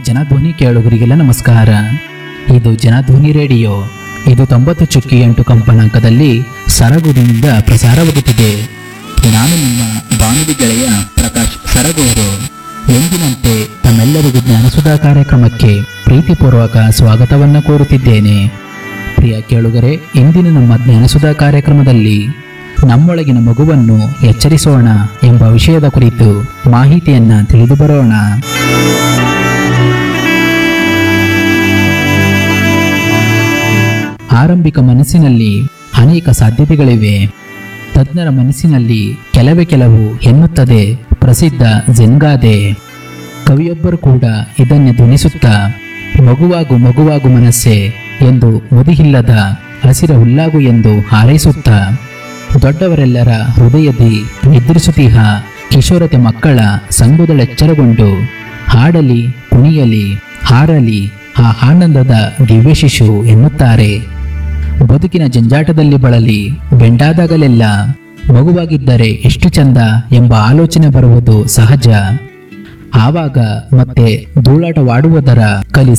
ಜನಧ್ವನಿ ಕೇಳುಗರಿಗೆಲ್ಲ ನಮಸ್ಕಾರ ಇದು ಜನಧ್ವನಿ ರೇಡಿಯೋ ಇದು ತೊಂಬತ್ತು ಚುಕ್ಕಿ ಎಂಟು ಕಂಪನಾಂಕದಲ್ಲಿ ಸರಗುಡಿನಿಂದ ಪ್ರಸಾರವಾಗುತ್ತಿದೆ ನಾನು ನಿಮ್ಮ ಬಾನುಲಿ ಗೆಳೆಯ ಪ್ರಕಾಶ್ ಸರಗೂರು ಎಂದಿನಂತೆ ತಮ್ಮೆಲ್ಲರಿಗೂ ಜ್ಞಾನಸುಧಾ ಕಾರ್ಯಕ್ರಮಕ್ಕೆ ಪ್ರೀತಿಪೂರ್ವಕ ಸ್ವಾಗತವನ್ನು ಕೋರುತ್ತಿದ್ದೇನೆ ಪ್ರಿಯ ಕೇಳುಗರೆ ಇಂದಿನ ನಮ್ಮ ಜ್ಞಾನಸುಧಾ ಕಾರ್ಯಕ್ರಮದಲ್ಲಿ ನಮ್ಮೊಳಗಿನ ಮಗುವನ್ನು ಎಚ್ಚರಿಸೋಣ ಎಂಬ ವಿಷಯದ ಕುರಿತು ಮಾಹಿತಿಯನ್ನ ತಿಳಿದು ಬರೋಣ ಆರಂಭಿಕ ಮನಸ್ಸಿನಲ್ಲಿ ಅನೇಕ ಸಾಧ್ಯತೆಗಳಿವೆ ತಜ್ಞರ ಮನಸ್ಸಿನಲ್ಲಿ ಕೆಲವೇ ಕೆಲವು ಎನ್ನುತ್ತದೆ ಪ್ರಸಿದ್ಧ ಜೆನ್ಗಾದೆ ಕವಿಯೊಬ್ಬರು ಕೂಡ ಇದನ್ನೇ ಧ್ವನಿಸುತ್ತಾ ಮಗುವಾಗು ಮಗುವಾಗು ಮನಸ್ಸೆ ಎಂದು ಮುದಿಹಿಲ್ಲದ ಹಸಿರ ಹುಲ್ಲಾಗು ಎಂದು ಹಾರೈಸುತ್ತಾ ದೊಡ್ಡವರೆಲ್ಲರ ಹೃದಯದಿ ನಿದ್ರಿಸುತ್ತಿಹ ಕಿಶೋರತೆ ಮಕ್ಕಳ ಸಂಗುದಳೆಚ್ಚರಗೊಂಡು ಹಾಡಲಿ ಕುಣಿಯಲಿ ಹಾರಲಿ ಆ ಆನಂದದ ದಿವ್ಯ ಶಿಶು ಎನ್ನುತ್ತಾರೆ ಬದುಕಿನ ಜಂಜಾಟದಲ್ಲಿ ಬಳಲಿ ಬೆಂಡಾದಾಗಲೆಲ್ಲ ಮಗುವಾಗಿದ್ದರೆ ಎಷ್ಟು ಚಂದ ಎಂಬ ಆಲೋಚನೆ ಬರುವುದು ಸಹಜ ಆವಾಗ ಮತ್ತೆ ಧೂಳಾಟವಾಡುವುದರ ಕಲಿ